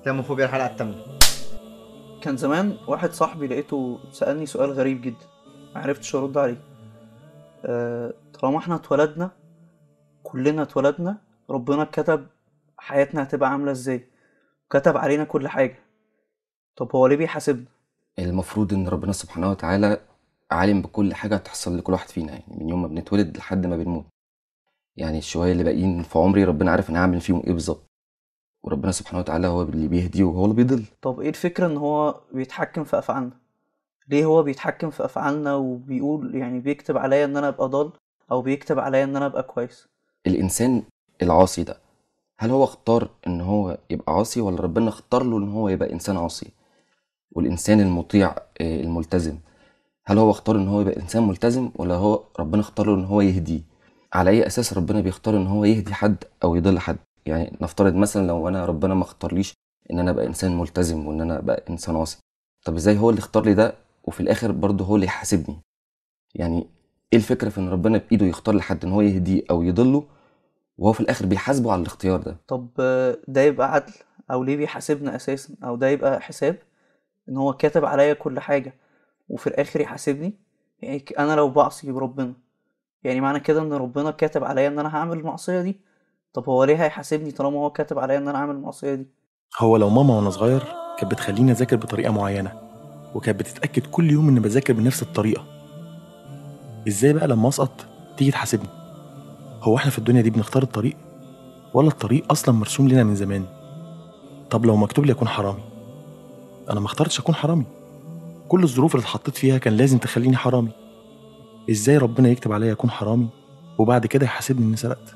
تاموفوبيا الحلقة الثامنة كان زمان واحد صاحبي لقيته سألني سؤال غريب جدا معرفتش أرد عليه أه طالما احنا اتولدنا كلنا اتولدنا ربنا كتب حياتنا هتبقى عاملة ازاي كتب علينا كل حاجة طب هو ليه بيحاسبنا المفروض ان ربنا سبحانه وتعالى عالم بكل حاجه هتحصل لكل واحد فينا يعني من يوم ما بنتولد لحد ما بنموت يعني الشويه اللي باقيين في عمري ربنا عارف انا هعمل فيهم ايه بالظبط وربنا سبحانه وتعالى هو اللي بيهدي وهو اللي بيضل طب ايه الفكرة ان هو بيتحكم في افعالنا ليه هو بيتحكم في افعالنا وبيقول يعني بيكتب عليا ان انا ابقى ضال او بيكتب عليا ان انا ابقى كويس الانسان العاصي ده هل هو اختار ان هو يبقى عاصي ولا ربنا اختار له ان هو يبقى انسان عاصي والانسان المطيع آه، الملتزم هل هو اختار ان هو يبقى انسان ملتزم ولا هو ربنا اختار له ان هو يهديه على اي اساس ربنا بيختار ان هو يهدي حد او يضل حد يعني نفترض مثلا لو انا ربنا ما اختارليش ان انا ابقى انسان ملتزم وان انا ابقى انسان عاصي طب ازاي هو اللي اختار لي ده وفي الاخر برضه هو اللي يحاسبني يعني ايه الفكره في ان ربنا بايده يختار لحد ان هو يهديه او يضله وهو في الاخر بيحاسبه على الاختيار ده طب آه، ده يبقى عدل او ليه بيحاسبنا اساسا او ده يبقى حساب ان هو كاتب عليا كل حاجة وفي الاخر يحاسبني يعني ك- انا لو بعصي بربنا يعني معنى كده ان ربنا كاتب عليا ان انا هعمل المعصية دي طب هو ليه هيحاسبني طالما هو كاتب عليا ان انا اعمل المعصية دي هو لو ماما وانا صغير كانت بتخليني اذاكر بطريقه معينه وكانت بتتاكد كل يوم اني بذاكر بنفس الطريقه ازاي بقى لما اسقط تيجي تحاسبني هو احنا في الدنيا دي بنختار الطريق ولا الطريق اصلا مرسوم لنا من زمان طب لو مكتوب لي اكون حرامي انا ما اخترتش اكون حرامي كل الظروف اللي اتحطيت فيها كان لازم تخليني حرامي ازاي ربنا يكتب عليا اكون حرامي وبعد كده يحاسبني اني سرقت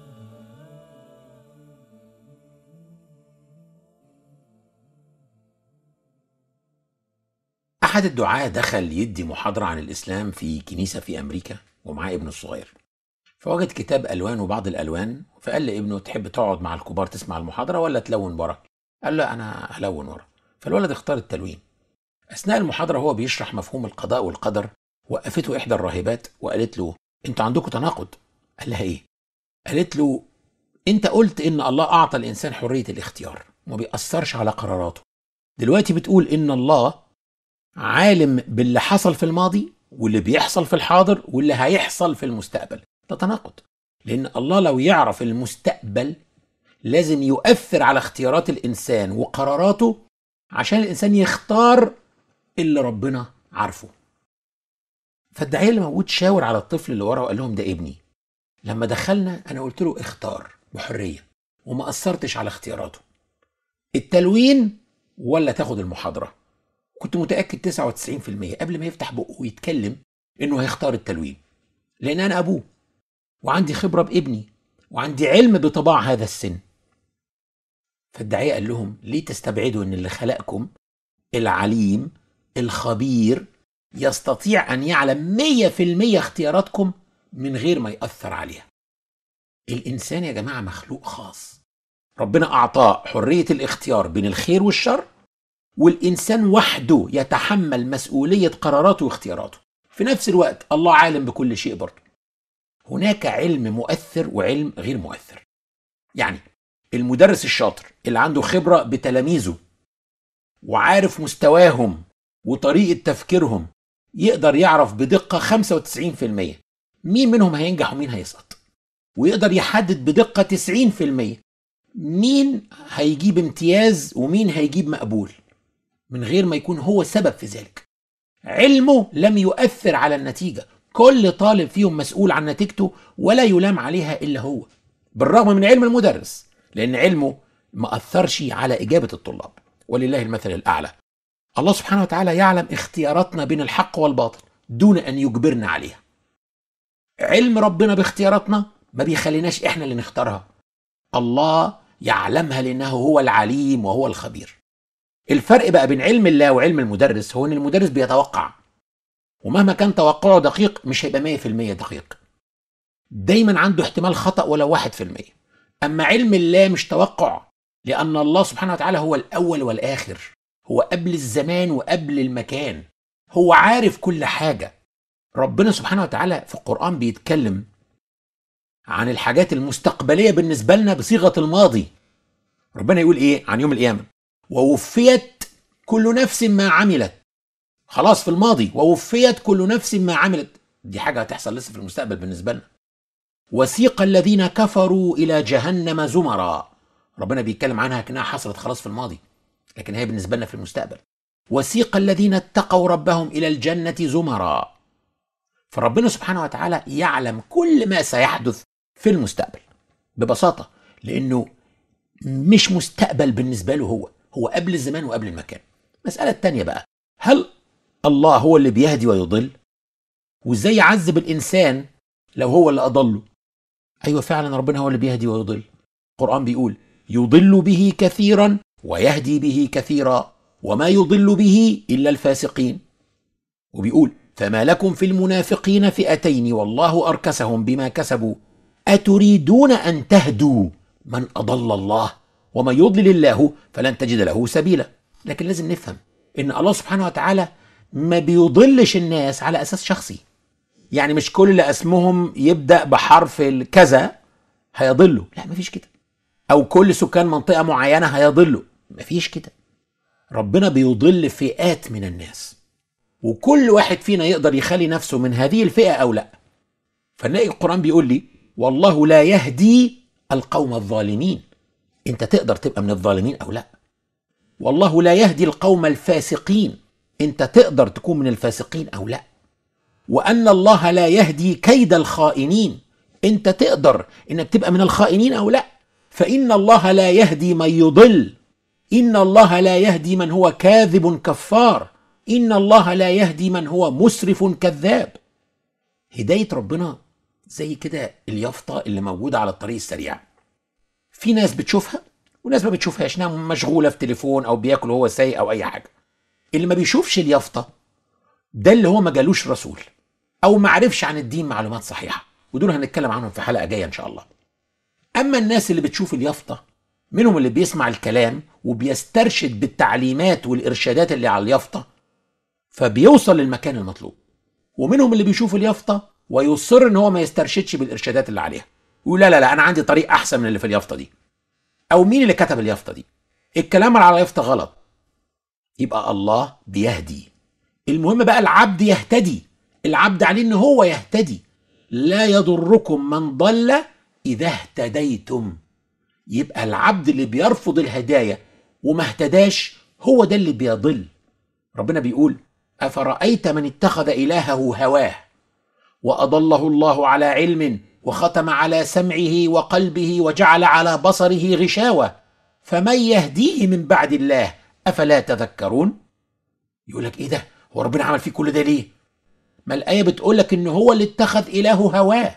أحد الدعاة دخل يدي محاضرة عن الإسلام في كنيسة في أمريكا ومعاه ابنه الصغير فوجد كتاب ألوان وبعض الألوان فقال لابنه تحب تقعد مع الكبار تسمع المحاضرة ولا تلون ورا قال له أنا هلون ورا فالولد اختار التلوين أثناء المحاضرة هو بيشرح مفهوم القضاء والقدر وقفته إحدى الراهبات وقالت له أنتوا عندكم تناقض قال لها إيه قالت له أنت قلت إن الله أعطى الإنسان حرية الاختيار وما بيأثرش على قراراته دلوقتي بتقول إن الله عالم باللي حصل في الماضي واللي بيحصل في الحاضر واللي هيحصل في المستقبل ده تناقض لان الله لو يعرف المستقبل لازم يؤثر على اختيارات الانسان وقراراته عشان الانسان يختار اللي ربنا عارفه فالداعيه اللي موجود شاور على الطفل اللي ورا وقال لهم ده ابني لما دخلنا انا قلت له اختار بحريه وما اثرتش على اختياراته التلوين ولا تاخد المحاضره كنت متأكد 99% قبل ما يفتح بقه ويتكلم إنه هيختار التلوين لأن أنا أبوه وعندي خبرة بابني وعندي علم بطباع هذا السن فالداعية قال لهم ليه تستبعدوا إن اللي خلقكم العليم الخبير يستطيع أن يعلم 100% اختياراتكم من غير ما يأثر عليها الإنسان يا جماعة مخلوق خاص ربنا أعطاه حرية الاختيار بين الخير والشر والإنسان وحده يتحمل مسؤولية قراراته واختياراته في نفس الوقت الله عالم بكل شيء برضه هناك علم مؤثر وعلم غير مؤثر يعني المدرس الشاطر اللي عنده خبرة بتلاميذه وعارف مستواهم وطريقة تفكيرهم يقدر يعرف بدقة 95% مين منهم هينجح ومين هيسقط ويقدر يحدد بدقة 90% مين هيجيب امتياز ومين هيجيب مقبول من غير ما يكون هو سبب في ذلك علمه لم يؤثر على النتيجة كل طالب فيهم مسؤول عن نتيجته ولا يلام عليها إلا هو بالرغم من علم المدرس لأن علمه ما أثرش على إجابة الطلاب ولله المثل الأعلى الله سبحانه وتعالى يعلم اختياراتنا بين الحق والباطل دون أن يجبرنا عليها علم ربنا باختياراتنا ما بيخليناش إحنا اللي نختارها الله يعلمها لأنه هو العليم وهو الخبير الفرق بقى بين علم الله وعلم المدرس هو ان المدرس بيتوقع ومهما كان توقعه دقيق مش هيبقى 100% دقيق دايما عنده احتمال خطأ ولو 1% اما علم الله مش توقع لان الله سبحانه وتعالى هو الاول والاخر هو قبل الزمان وقبل المكان هو عارف كل حاجة ربنا سبحانه وتعالى في القرآن بيتكلم عن الحاجات المستقبلية بالنسبة لنا بصيغة الماضي ربنا يقول ايه عن يوم القيامة ووفيت كل نفس ما عملت خلاص في الماضي ووفيت كل نفس ما عملت دي حاجة هتحصل لسه في المستقبل بالنسبة لنا وسيق الذين كفروا إلى جهنم زمرا ربنا بيتكلم عنها كأنها حصلت خلاص في الماضي لكن هي بالنسبة لنا في المستقبل وسيق الذين اتقوا ربهم إلى الجنة زمرا فربنا سبحانه وتعالى يعلم كل ما سيحدث في المستقبل ببساطة لأنه مش مستقبل بالنسبة له هو هو قبل الزمان وقبل المكان المسألة التانية بقى هل الله هو اللي بيهدي ويضل وازاي يعذب الإنسان لو هو اللي أضله أيوة فعلا ربنا هو اللي بيهدي ويضل القرآن بيقول يضل به كثيرا ويهدي به كثيرا وما يضل به إلا الفاسقين وبيقول فما لكم في المنافقين فئتين والله أركسهم بما كسبوا أتريدون أن تهدوا من أضل الله ومن يضلل الله فلن تجد له سبيلا لكن لازم نفهم إن الله سبحانه وتعالى ما بيضلش الناس على أساس شخصي يعني مش كل اللي اسمهم يبدأ بحرف الكذا هيضلوا لا مفيش كده أو كل سكان منطقة معينة هيضلوا مفيش كده ربنا بيضل فئات من الناس وكل واحد فينا يقدر يخلي نفسه من هذه الفئة أو لا فنلاقي القرآن بيقول لي والله لا يهدي القوم الظالمين انت تقدر تبقى من الظالمين أو لا والله لا يهدي القوم الفاسقين انت تقدر تكون من الفاسقين أو لا وأن الله لا يهدي كيد الخائنين انت تقدر انك تبقى من الخائنين أو لا فإن الله لا يهدي من يضل إن الله لا يهدي من هو كاذب كفار إن الله لا يهدي من هو مسرف كذاب هداية ربنا زي كده اليافطة اللي موجودة على الطريق السريع في ناس بتشوفها وناس ما بتشوفهاش انها مشغولة في تليفون أو بياكل وهو سايق أو أي حاجة اللي ما بيشوفش اليافطة ده اللي هو ما جالوش رسول أو ما عرفش عن الدين معلومات صحيحة ودول هنتكلم عنهم في حلقة جاية إن شاء الله أما الناس اللي بتشوف اليافطة منهم اللي بيسمع الكلام وبيسترشد بالتعليمات والإرشادات اللي على اليافطة فبيوصل للمكان المطلوب ومنهم اللي بيشوف اليافطة ويصر ان هو ما يسترشدش بالإرشادات اللي عليها يقول لا لا لا أنا عندي طريق أحسن من اللي في اليافطة دي أو مين اللي كتب اليافطة دي الكلام اللي على اليافطة غلط يبقى الله بيهدي المهم بقى العبد يهتدي العبد عليه ان هو يهتدي لا يضركم من ضل إذا اهتديتم يبقى العبد اللي بيرفض الهداية وما اهتداش هو ده اللي بيضل ربنا بيقول أفرأيت من اتخذ إلهه هواه وأضله الله على علم وختم على سمعه وقلبه وجعل على بصره غشاوة فمن يهديه من بعد الله أفلا تذكرون يقول لك إيه ده هو ربنا عمل فيه كل ده ليه ما الآية بتقول لك إن هو اللي اتخذ إلهه هواه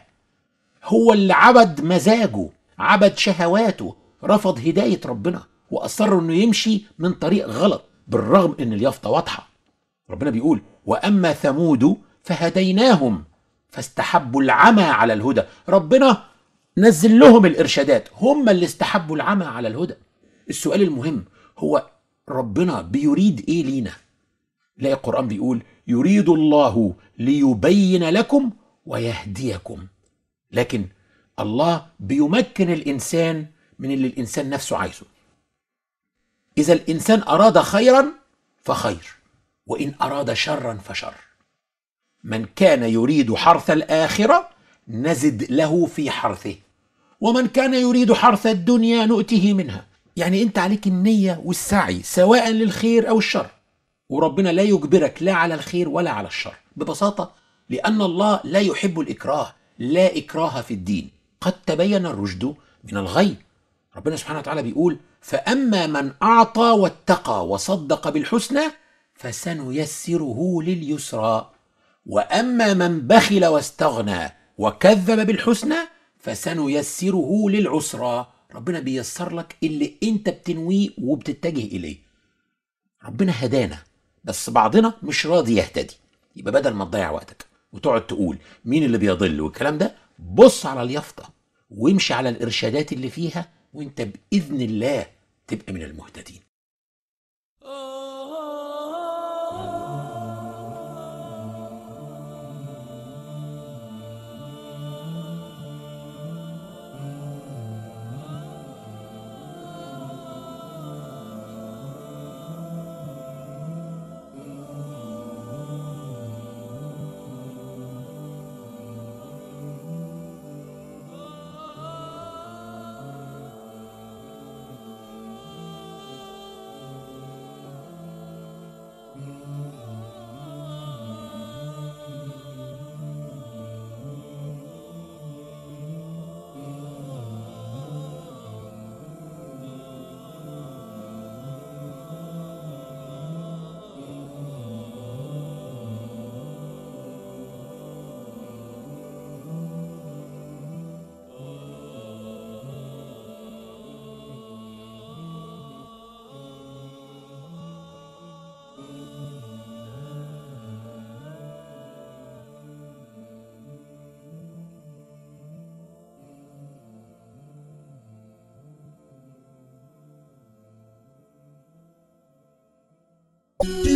هو اللي عبد مزاجه عبد شهواته رفض هداية ربنا وأصر إنه يمشي من طريق غلط بالرغم إن اليافطة واضحة ربنا بيقول وأما ثمود فهديناهم فاستحبوا العمى على الهدى ربنا نزل لهم الإرشادات هم اللي استحبوا العمى على الهدى السؤال المهم هو ربنا بيريد إيه لينا لا القرآن بيقول يريد الله ليبين لكم ويهديكم لكن الله بيمكن الإنسان من اللي الإنسان نفسه عايزه إذا الإنسان أراد خيرا فخير وإن أراد شرا فشر من كان يريد حرث الآخرة نزد له في حرثه ومن كان يريد حرث الدنيا نؤته منها يعني أنت عليك النية والسعي سواء للخير أو الشر وربنا لا يجبرك لا على الخير ولا على الشر ببساطة لأن الله لا يحب الإكراه لا إكراه في الدين قد تبين الرشد من الغي ربنا سبحانه وتعالى بيقول فأما من أعطى واتقى وصدق بالحسنى فسنيسره لليسرى وأما من بخل واستغنى وكذب بالحسنى فسنيسره للعسرى ربنا بيسر لك اللي انت بتنويه وبتتجه إليه ربنا هدانا بس بعضنا مش راضي يهتدي يبقى بدل ما تضيع وقتك وتقعد تقول مين اللي بيضل والكلام ده بص على اليافطة وامشي على الإرشادات اللي فيها وانت بإذن الله تبقى من المهتدين Thank